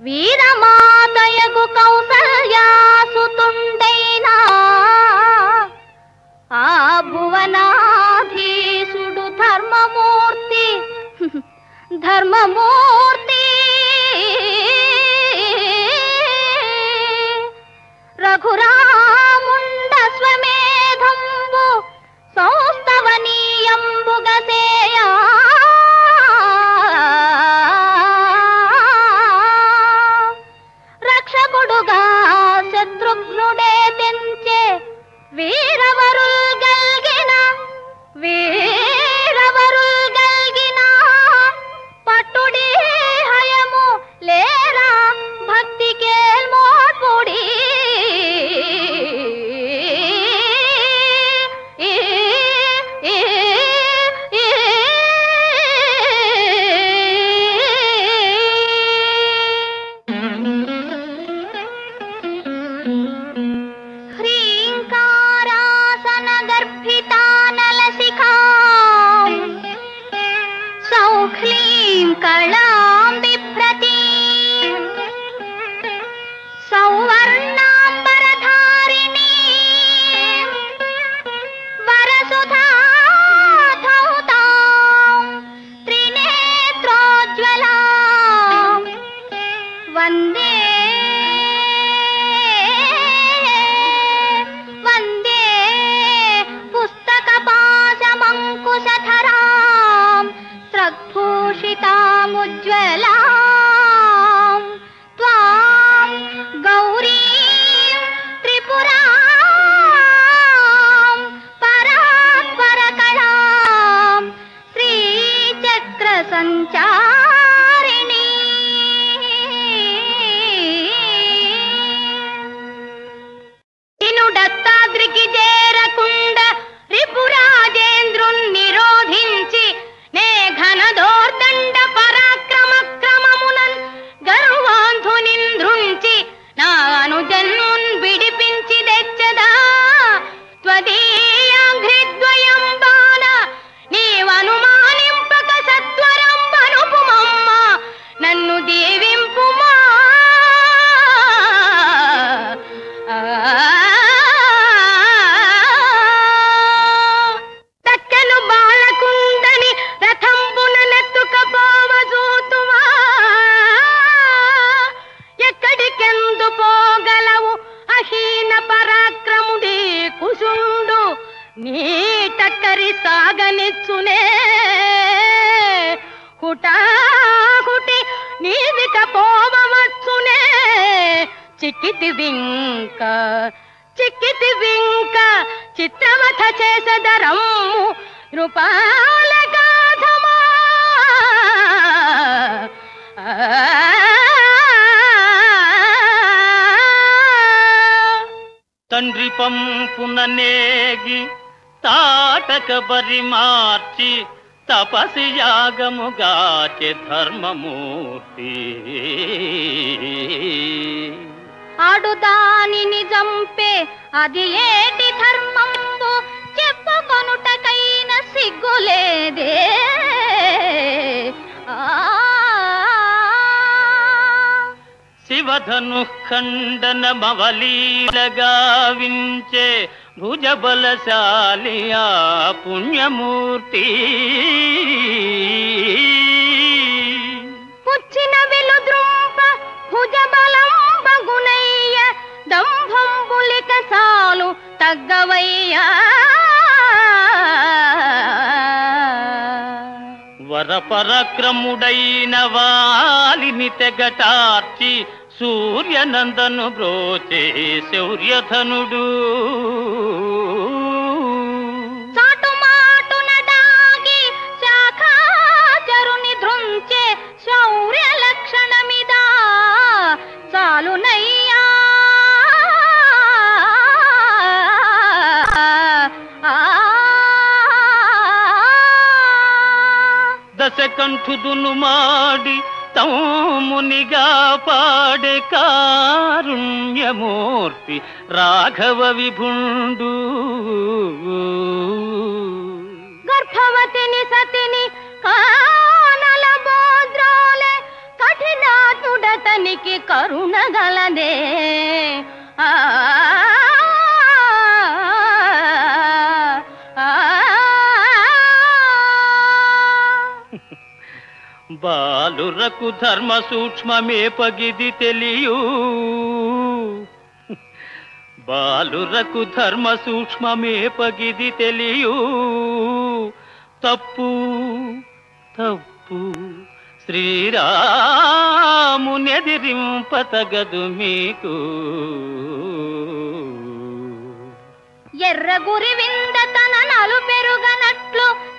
వీరమాతయగు కౌసల్యాసుతుండైనా ఆ భువనాధీశుడు ధర్మమూర్తి ధర్మమూర్తి రఘురాముండ స్వమేధంబు సౌస్తవనీయంబుగసేయా రక్షకుడుగా శత్రుఘ్నుడే తెంచే వీరవరుల్ గల్గిన వీరవరుల్ గల్గిన పట్టుడి హయము లేరా భక్తి కేల్మోడ్పుడి హ్రీంకారాసన గర్భితానలశిఖా సౌఖ్లీం కళాం బిభ్రతి సౌవర్ణాంబరధారిణి వరసుధా ధౌతాం త్రినేత్రోజ్వలాం వందే వందే పుస్తకపాశమంకుశధరాం స్రగ్భూషితాముజ్వలాం త్వాం గౌరీం త్రిపురాం పరాత్పరకళాం శ్రీచక్ర సంచారిణి దత్తాద్రికి చేరకుండ రిపురాజేంద్రున్ నిరోధించి నే ఘనదోర్దండ పరాక్రమ క్రమమునన్ గర్వాంధునింద్రుంచి నా అనుజన్మున్ విడిపించి తెచ్చదా త్వదీయాంఘ్రిద్వయం బాణ నీవనుమానింపక సత్వరం పనుపుమమ్మ నన్ను దీవింపుమా దక్కను బాలకుందని రథంబున నెత్తుకపోవ చూతువా ఎక్కడికెందు పోగలవు అహీన పరాక్రముడి కుశుండు నీ టక్కరి సాగనిచ్చునే హుటాహుటి నీదిక పోవచ్చునే చిక్కితి వింక చిక్కితి వింక చిత్రవథ చేసదరమ్ము నృపాల గాధమా తండ్రి పంపున నేగి తాటక బరి మార్చి తపసి యాగముగాచె ధర్మమూర్తి ఆడు దానిని చంపే అది ఏటి ధర్మంబు చెప్పుకొనుటకైన సిగ్గులేదే ఆ శివధను ఖండన మవలీలగా వించే భుజబలశాలి ఆ పుణ్యమూర్తి పుచ్చిన వెలుద్రుంప భుజబలం బగునయ్య దంభంబులిక చాలు తగ్గవయ్యా వరపరక్రముడైన వాలిని తెగటార్చి సూర్యనందను బ్రోచే శౌర్యధనుడు చాటుమాటున దాగి శాఖాచరుని ధృంచే శౌర్య లక్షణమిదా చాలునయ్యా ఆ దశకంఠుదును మాడి తమ్మునిగా పాడే కారుణ్యమూర్తి రాఘవ విభుండు గర్భవతిని సతిని కానల బోద్రోలే కఠినాతుడతనికి తెలియగలదే ఆ ఆ, బాలురకు ధర్మ సూక్ష్మమే పగిది తెలియు బాలురకు ధర్మ సూక్ష్మమే పగిది తెలియు తప్పు తప్పు శ్రీరామునెదిరింపతగదు మీకు ఎర్ర గురి వింద తన నలు పెరుగనట్లు